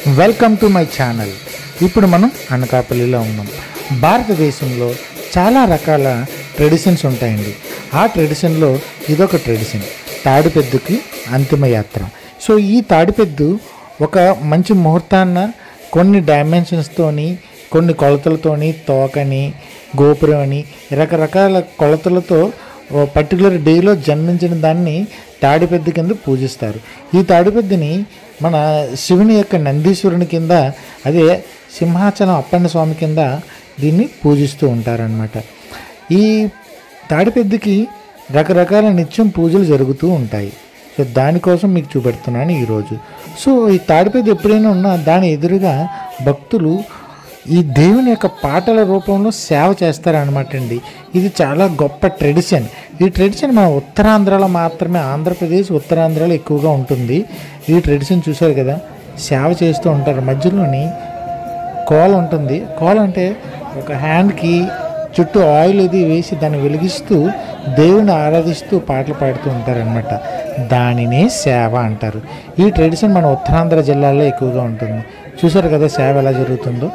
Welcome to my channel ఇప్పుడు మనం అనకాపల్లిలో ఉన్నాం భారతదేశంలో చాలా రకాల ట్రెడిషన్స్ ఉంటాయండి ఆ ట్రెడిషన్లో ఇదొక ట్రెడిషన్ తాడిపెద్దుకి అంతిమ యాత్ర సో ఈ తాడిపెద్దు ఒక మంచి ముహూర్తాన్న కొన్ని డైమెన్షన్స్తోని కొన్ని కొలతలతోని తోకని గోపురం అని రకరకాల కొలతలతో ఓ పర్టికులర్ డేలో జన్మించిన దాన్ని తాడిపెద్ద కింద పూజిస్తారు ఈ తాడిపెద్దని మన శివుని యొక్క నందీశ్వరుని కింద అదే సింహాచలం అప్పన్న స్వామి కింద దీన్ని పూజిస్తూ ఉంటారనమాట ఈ తాడిపెద్దికి రకరకాల నిత్యం పూజలు జరుగుతూ ఉంటాయి సో దానికోసం మీకు చూపెడుతున్నాను ఈరోజు సో ఈ తాడిపెద్ది ఎప్పుడైనా ఉన్నా దాని ఎదురుగా భక్తులు ఈ దేవుని యొక్క పాటల రూపంలో సేవ చేస్తారనమాట అండి ఇది చాలా గొప్ప ట్రెడిషన్ ఈ ట్రెడిషన్ మన ఉత్తరాంధ్రలో మాత్రమే ఆంధ్రప్రదేశ్ ఉత్తరాంధ్రలో ఎక్కువగా ఉంటుంది ఈ ట్రెడిషన్ చూశారు కదా సేవ చేస్తూ ఉంటారు మధ్యలోని కోల ఉంటుంది కోల అంటే ఒక హ్యాండ్కి చుట్టూ ఆయిల్ ఇది వేసి దాన్ని వెలిగిస్తూ దేవుని ఆరాధిస్తూ పాటలు పాడుతూ ఉంటారనమాట దానినే సేవ అంటారు ఈ ట్రెడిషన్ మన ఉత్తరాంధ్ర జిల్లాలో ఎక్కువగా ఉంటుంది చూసారు కదా సేవ ఎలా జరుగుతుందో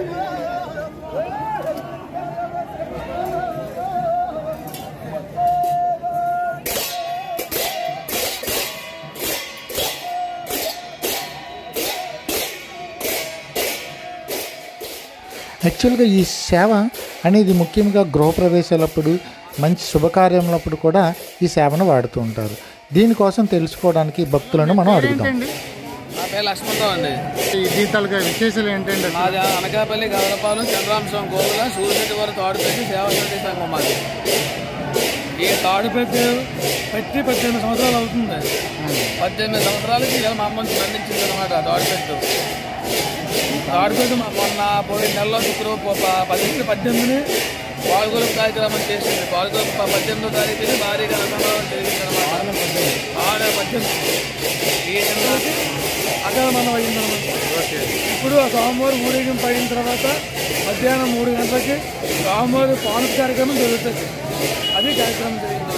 యాక్చువల్గా ఈ సేవ అనేది ముఖ్యంగా గృహప్రవేశాలప్పుడు మంచి శుభకార్యములప్పుడు కూడా ఈ సేవను వాడుతూ ఉంటారు దీనికోసం తెలుసుకోవడానికి భక్తులను మనం అడుగుతాం నా పేరు లక్ష్మణరావు అండి ఈ జీతాలుగా విశేషాలు ఏంటంటే మాది అనకాపల్లి గదరపాలెం చంద్రాంశం గోవుల సూర్యుడి వరకు తాడుపెట్టి సేవ చేసే సంఘం మాది ఈ తాడుపెట్టి పెట్టి పద్దెనిమిది సంవత్సరాలు అవుతుంది పద్దెనిమిది సంవత్సరాలకి ఇలా మా అమ్మని స్పందించింది అనమాట తాడుపెట్టు తాడుపెట్టు మా మొన్న పోయిన నెలలో శుక్రవారం పదిహేను పద్దెనిమిది పాల్గొల కార్యక్రమం చేసింది పాల్గొల పద్దెనిమిదో తారీఖుని భారీగా అన్నదానం జరిగింది అనమాట ఆడ పద్దెనిమిది ఈ నెలకి అగమనం అయిందనమాట ఇప్పుడు ఆ స్వామివారి ఊరేగింపు అయిన తర్వాత మధ్యాహ్నం మూడు గంటలకి స్వామివారి పానుపు కార్యక్రమం జరుగుతుంది అది కార్యక్రమం జరిగింది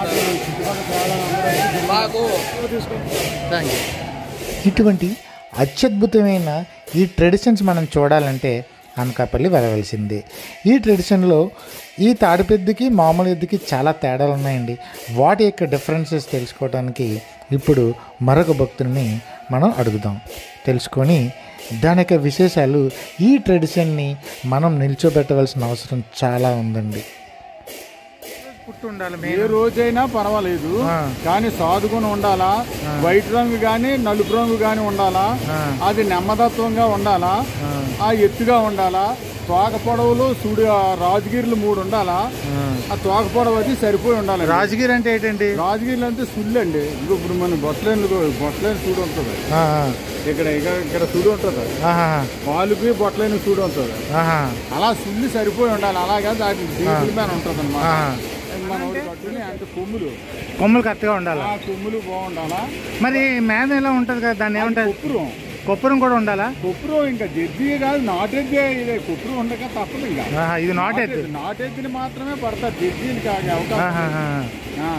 మాకు తీసుకుంటాం ఇటువంటి అత్యద్భుతమైన ఈ ట్రెడిషన్స్ మనం చూడాలంటే అనకాపల్లి వెళ్ళవలసిందే ఈ ట్రెడిషన్లో ఈ తాడిపెద్దుకి మామూలు ఎద్దుకి చాలా తేడాలు ఉన్నాయండి వాటి యొక్క డిఫరెన్సెస్ తెలుసుకోవడానికి ఇప్పుడు మరొక భక్తుల్ని మనం అడుగుదాం తెలుసుకొని దాని యొక్క విశేషాలు ఈ ట్రెడిషన్ని మనం నిల్చోబెట్టవలసిన అవసరం చాలా ఉందండి పుట్టు ఉండాలి ఏ రోజైనా పర్వాలేదు ఆ. కానీ సాధుగుణ ఉండాలా వైట్ రంగు గాని నలుపు రంగు గాని ఉండాలా ఆ. అది నెమ్మదత్వంగా ఉండాలా ఆ ఎత్తుగా ఉండాలా తోక పొడవులు సుడి ఆ రాజగిరిలు మూడు ఉండాలా ఆ తోక పొడవు అది సరిపోయి ఉండాలి రాజగిరి అంటే ఏంటండి రాజగిరిలు అంటే సుళ్ళు అండి ఇదిగో ఇప్పుడు మన బొట్లేని బొట్లేని సూడు ఉంటుంది ఆ, ఇక్కడ ఇక్కడ ఇక్కడ సూడు ఉంటుంది ఆహా, పాలుకి బొట్లేని సూడు ఉంటుంది ఆహా, అలా సుళ్ళు సరిపోయి ఉండాలి అలాగే దాటి దీపుల మీద ఉంటుంది అనమాట ఆహా. మన ఊరు కట్టుకుని అంటే కొమ్ములు కొమ్మలు కరెక్ట్గా ఉండాలి ఆ కొమ్ములు బాగుండాలా మరి మేద ఎలా ఉంటుంది కదా దాన్ని ఏమంటారు కొప్పురం కొప్పరం కూడా ఉండాలా కొప్పురం ఇంకా జడ్జి కాదు నాటెద్దే ఇదే కొప్పురం ఉండక తప్పదు ఇంకా ఆహా, ఇది నాట్ ఎత్తు నాటెద్దుని మాత్రమే పడతారు జడ్జీలు కాగే అవకాశం ఆహాహా. ఆ,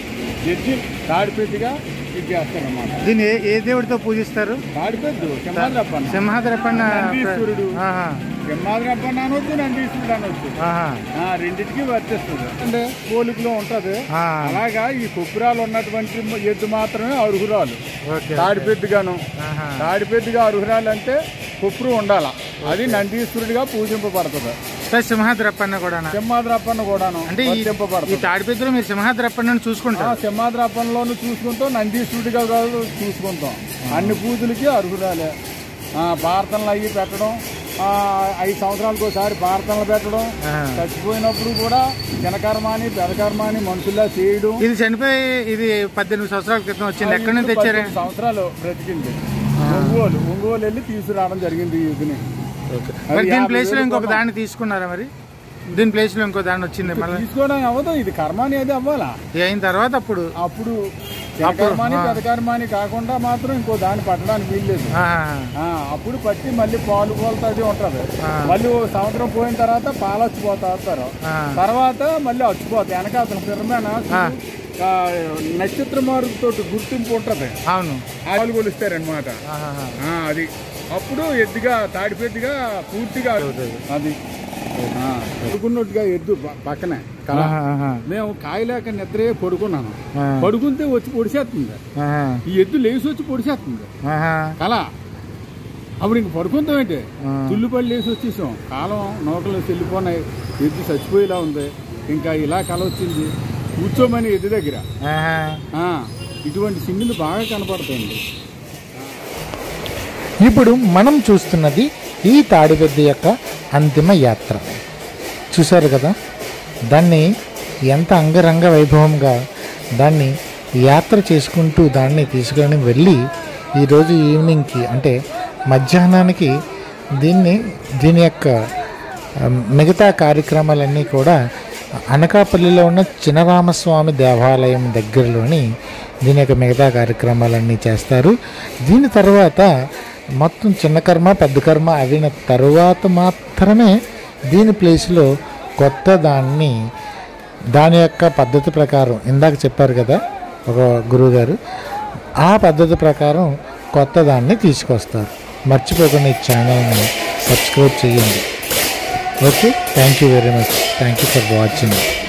జడ్జి తాడిపెద్దిగా ఇది చేస్తారన్నమాట దీన్ని ఏ ఏ దేవుడితో పూజిస్తారు తాడిపెద్దు సింహాద్రప్పన్న సింహాద్రపన్న నందీశ్వరుడు. ఆహా, సింహాద్రప్పన్న అనొచ్చు నందీశ్వరుడు అనొచ్చు ఆహా, ఆ, రెండింటికి వర్తిస్తుంది అంటే పోలికలో ఉంటది ఆ, అలాగా ఈ కొప్పురాలు ఉన్నటువంటి ఎద్దు మాత్రమే అర్హురాలు ఓకే తాడిపెద్దుగాను ఆహా. తాడిపెద్దుగా అర్హురాలు అంటే కొప్పురు ఉండాల అది నందీశ్వరుడిగా పూజింపబడుతుంది ప్లస్ సింహాద్రపన్న కూడా సింహాద్రప్పన్న కూడాను అంటే ఈ- ఈ వర్తింపబడుతుంది తాడిపెద్దులో మీరు సింహాద్రపన్నను ఆ చూసుకుంటారు సింహాద్రప్పనలోను చూసుకుంటాం నందీశ్వరుడిగా కాదు చూసుకుంటాం అన్ని పూజలకి అర్హురాలే ఆ, ప్రార్థనలు అయ్యి పెట్టడం ఆ, ఐదు సంవత్సరాలకు ఒకసారి ప్రార్థనలు పెట్టడం ఆ. చచ్చిపోయినప్పుడు కూడా చిన్నకర్మాని పెదకర్మాని మనుషుల్లా చేయడం ఇది చనిపోయి ఇది పద్దెనిమిది సంవత్సరాల క్రితం వచ్చింది ఎక్కడి నుంచి తెచ్చారు పద్దెనిమిది సంవత్సరాలు బ్రతికింది ఒంగోలు ఒంగోలు వెళ్ళి తీసుకురావడం జరిగింది ఈ ఇదిని మరి దీని యాభై ప్లేస్ లో వేలు ఇంకొక కొన్నాం. దాన్ని తీసుకున్నారా మరి దీని ప్లేస్ లో ఇంకో దాన్ని వచ్చింది మళ్ళీ తీసుకోవడం అవ్వదు ఇది కర్మ అనేది అవ్వాలా ఇది అయిన తర్వాత అప్పుడు అప్పుడు చిన్నకర్మాని ఆ. పెదకర్మాని కాకుండా మాత్రం ఇంకో దాన్ని పట్టడానికి వీల్లేదు ఆహా, ఆ, అప్పుడు పట్టి మళ్ళీ పాలు కోలతో అది ఉంటది ఆ. మళ్ళీ ఓ సంవత్సరం పోయిన తర్వాత పాలు వచ్చిపోతా వస్తారు ఆ. తర్వాత మళ్ళీ వచ్చిపోతాయి వెనక అతను పిర్రమేన ఆ. ఆ, నక్షత్ర మార్పుతో గుర్తింపు ఉంటుంది అవును ఆలు కొలుస్తారనమాట అది అప్పుడు ఎద్దుగా తాడిపెద్దుగా పూర్తిగా అది ఆ, పడుకున్నట్టుగా ఎద్దు ప- పక్కనే కళ మేము కాయలేక నిద్రే పడుకున్నాను ఆ. పడుకుంటే వచ్చి పొడిచేస్తుంది ఈ ఎద్దు లేచి వచ్చి పొడిచేస్తుంది కళ అప్పుడు ఇంక పడుకుంటాం ఏంటి ఆ. తుల్లిపడి లేచి వచ్చేసాం కాలం నోకలు వెళ్ళిపోయినాయి ఎద్దు చచ్చిపోయేలా ఉంది ఇంకా ఇలా కళ వచ్చింది కూర్చోమని ఎద్దు దగ్గర ఆ, ఇటువంటి సిమ్మిలు బాగా కనపడతాయండి ఇప్పుడు మనం చూస్తున్నది ఈ తాడిపెద్ద యొక్క అంతిమ యాత్ర చూశారు కదా దాన్ని ఎంత అంగరంగ వైభవంగా దాన్ని యాత్ర చేసుకుంటూ దాన్ని తీసుకొని వెళ్ళి ఈరోజు ఈవినింగ్కి అంటే మధ్యాహ్నానికి దీన్ని దీని యొక్క ఆ, మిగతా కార్యక్రమాలన్నీ కూడా అనకాపల్లిలో ఉన్న చినరామస్వామి దేవాలయం దగ్గరలోని దీని యొక్క మిగతా కార్యక్రమాలన్నీ చేస్తారు దీని తర్వాత మొత్తం చిన్న కర్మ పెద్ద కర్మ అయిన తర్వాత మాత్రమే దీని ప్లేస్లో కొత్త దాన్ని దాని యొక్క పద్ధతి ప్రకారం ఇందాక చెప్పారు కదా ఒక గురువుగారు ఆ పద్ధతి ప్రకారం కొత్త దాన్ని తీసుకొస్తారు మర్చిపోకుండా ఈ ఛానల్ని సబ్స్క్రైబ్ చేయండి okay thank you very much thank you for watching